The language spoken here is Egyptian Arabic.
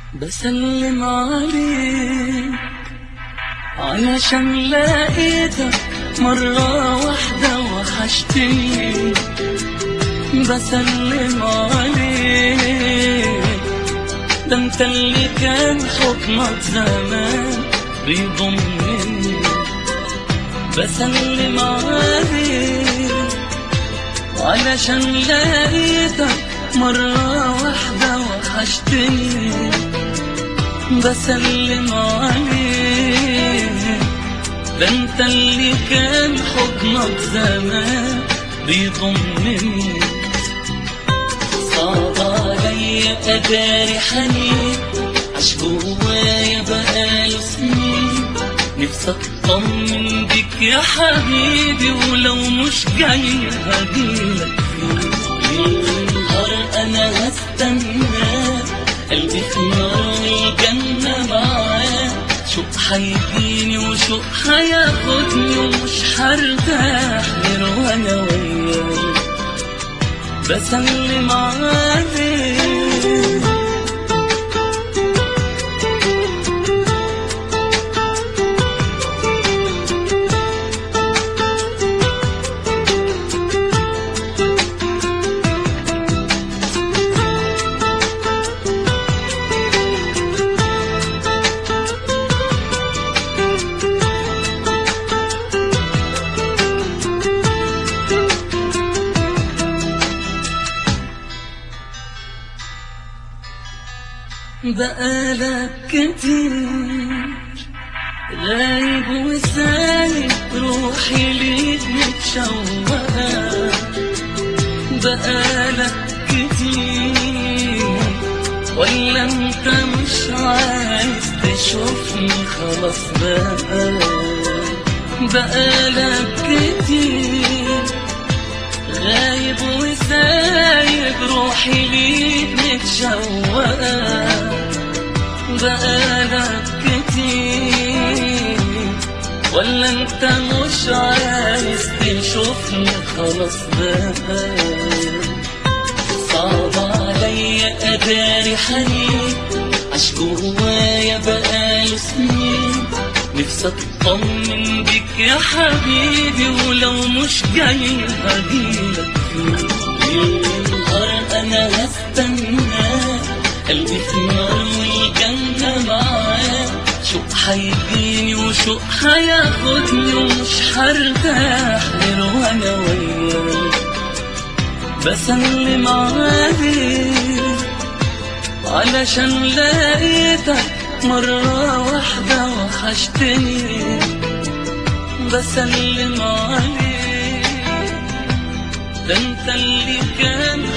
بسلم عليك علشان لقيتك مرة واحدة وحشتني بسلم عليك ده انت اللي كان حضنك زمان بيضمني بسلم عليك علشان لقيتك مرة واحدة وحشتني بسلم عليك ده انت اللي كان حضنك زمان بيضمني صعب عليا اداري حنين عاش جوايا بقاله سنين نفسي اطمن بيك يا حبيبي ولو مش جاي هجيلك ليل نهار انا هستناك قلبي في نار والجنة معاك شوق هيجيني وشوق هياخدني ومش هرتاح غير وانا وياك بسلم عليك بقالك كتير غايب وسايب روحي ليك متشوقة بقالك كتير ولا انت مش عايز تشوفني خلاص بقى بقالك كتير غايب وسايب روحي ليك متشوقة بقالك كتير ولا انت مش عايز تشوفني خلاص بقى صعب عليا اداري حنين عاش جوايا بقاله سنين نفسي اطمن بيك يا حبيبي ولو مش جاي هجيلك ليل نهار انا هستناك قلبي في نار والجنة معاك شوق هيجيني وشوق هياخدني ومش هرتاح غير وانا وياك بسلم عليك علشان لقيتك مرة واحدة وحشتني بسلم عليك ده انت اللي كان